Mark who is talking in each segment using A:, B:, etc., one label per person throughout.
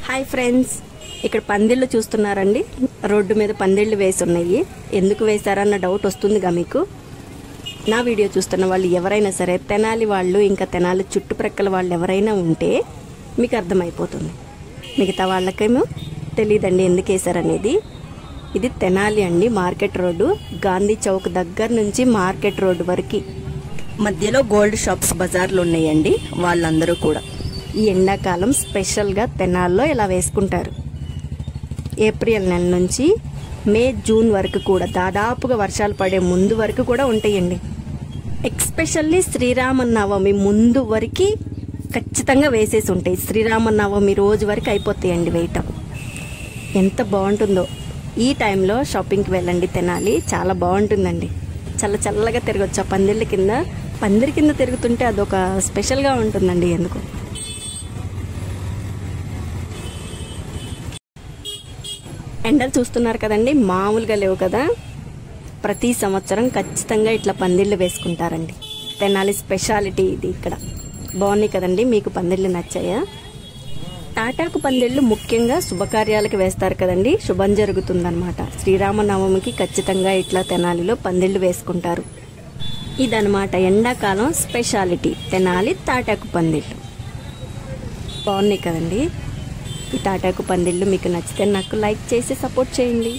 A: hi friends ఇక్కడ పందిళ్ళు చూస్తున్నారండి రోడ్డు మీద పందిళ్ళు వేసి ఉన్నాయి ఎందుకు వేశారన్న డౌట్ వస్తుందిగా మీకు నా వీడియో చూస్తున్న వాళ్ళు ఎవరైనా సరే తెనాలి వాళ్ళు ఇంకా తెనాలి చుట్టుప్రక్కల వాళ్ళు ఎవరైనా ఉంటే మీకు అర్థమైపోతుంది మిగతా వాళ్ళకేమో తెలియదండి ఎందుకు వేశారనేది ఇది తెనాలి అండి మార్కెట్ రోడ్డు గాంధీ చౌక్ దగ్గర నుంచి మార్కెట్ రోడ్డు వరకు మధ్యలో గోల్డ్ షాప్స్ బజార్లు ఉన్నాయండి వాళ్ళందరూ కూడా ఈ ఎండాకాలం స్పెషల్గా తెనాల్లో ఇలా వేసుకుంటారు ఏప్రిల్ నెల నుంచి మే జూన్ వరకు కూడా దాదాపుగా వర్షాలు పడే ముందు వరకు కూడా ఉంటాయండి ఎక్స్పెషల్లీ శ్రీరామనవమి ముందు వరకు ఖచ్చితంగా వేసేసి ఉంటాయి శ్రీరామనవమి రోజు వరకు అయిపోతాయండి వేయటం ఎంత బాగుంటుందో ఈ టైంలో షాపింగ్కి వెళ్ళండి తినాలి చాలా బాగుంటుందండి చల్ల చల్లగా తిరగచ్చు ఆ పందిళ్ళ కింద పందిరి కింద తిరుగుతుంటే అదొక స్పెషల్గా ఉంటుందండి ఎందుకు ఎండలు చూస్తున్నారు కదండి మామూలుగా లేవు కదా ప్రతి సంవత్సరం ఖచ్చితంగా ఇట్లా పందిళ్ళు వేసుకుంటారండి తెనాలి స్పెషాలిటీ ఇది ఇక్కడ బాగున్నాయి కదండి మీకు పందిళ్ళు నచ్చాయా తాటాకు పందిళ్ళు ముఖ్యంగా శుభకార్యాలకు వేస్తారు కదండి శుభం జరుగుతుందన్నమాట శ్రీరామనవమికి ఖచ్చితంగా ఇట్లా తెనాలిలో పందిళ్ళు వేసుకుంటారు ఇదనమాట ఎండాకాలం స్పెషాలిటీ తెనాలి తాటాకు పందిళ్ళు బాగున్నాయి కదండి ఈ తాటాకు పందిళ్ళు మీకు నచ్చితే నాకు లైక్ చేసి సపోర్ట్ చేయండి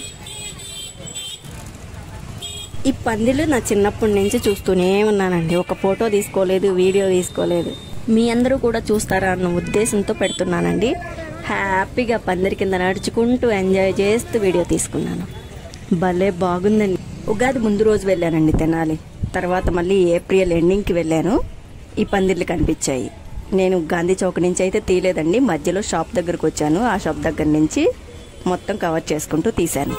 A: ఈ పందిళ్ళు నా చిన్నప్పటి నుంచి చూస్తూనే ఉన్నానండి ఒక ఫోటో తీసుకోలేదు వీడియో తీసుకోలేదు మీ అందరూ కూడా చూస్తారా అన్న ఉద్దేశంతో పెడుతున్నానండి హ్యాపీగా పందిరి కింద నడుచుకుంటూ ఎంజాయ్ చేస్తూ వీడియో తీసుకున్నాను భలే బాగుందండి ఉగాది ముందు రోజు వెళ్ళానండి తెనాలి తర్వాత మళ్ళీ ఏప్రిల్ ఎండింగ్కి వెళ్ళాను ఈ పందిర్లు కనిపించాయి నేను గాంధీ చౌక్ నుంచి అయితే తీయలేదండి మధ్యలో షాప్ దగ్గరకు వచ్చాను ఆ షాప్ దగ్గర నుంచి మొత్తం కవర్ చేసుకుంటూ తీశాను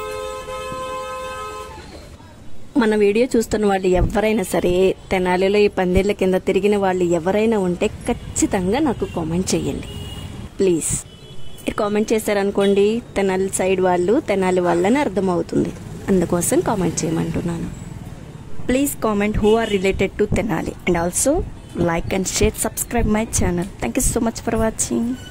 A: మన వీడియో చూస్తున్న వాళ్ళు ఎవరైనా సరే తెనాలిలో ఈ పందిళ్ళ కింద తిరిగిన వాళ్ళు ఎవరైనా ఉంటే ఖచ్చితంగా నాకు కామెంట్ చేయండి ప్లీజ్ మీరు కామెంట్ చేశారనుకోండి తెనాలి సైడ్ వాళ్ళు తెనాలి వాళ్ళని అర్థమవుతుంది అందుకోసం కామెంట్ చేయమంటున్నాను please comment who are related to Tenali and also like and share subscribe my channel thank you so much for watching